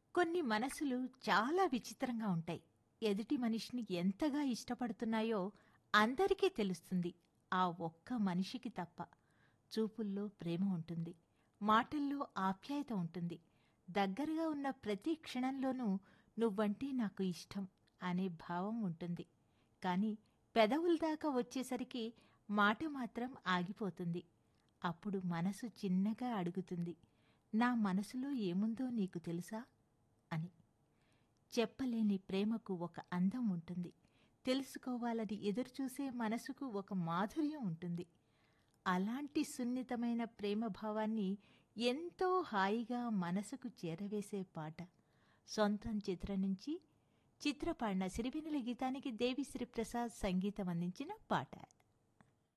కొన్ని మనసులు చాలా విచిత్రంగా ఉంటాయి ఎదుటి మనిషిని ఎంతగా ఇష్టపడుతున్నాయో అందరికీ తెలుస్తుంది ఆ ఒక్క మనిషికి తప్ప చూపుల్లో ప్రేమ ఉంటుంది మాటల్లో ఆప్యాయత ఉంటుంది దగ్గరగా ఉన్న ప్రతి క్షణంలోనూ నువ్వంటే నాకు ఇష్టం అనే భావం ఉంటుంది కానీ పెదవుల దాకా వచ్చేసరికి మాట మాత్రం ఆగిపోతుంది అప్పుడు మనసు చిన్నగా అడుగుతుంది నా మనసులో ఏముందో నీకు తెలుసా అని చెప్పలేని ప్రేమకు ఒక అందం ఉంటుంది తెలుసుకోవాలని ఎదురుచూసే మనసుకు ఒక మాధుర్యం ఉంటుంది అలాంటి సున్నితమైన ప్రేమ భావాన్ని ఎంతో హాయిగా మనసుకు చేరవేసే పాట సొంతం చిత్రం నుంచి చిత్రపాడిన సిరివెన్నెల గీతానికి దేవిశ్రీ ప్రసాద్ సంగీతం అందించిన పాట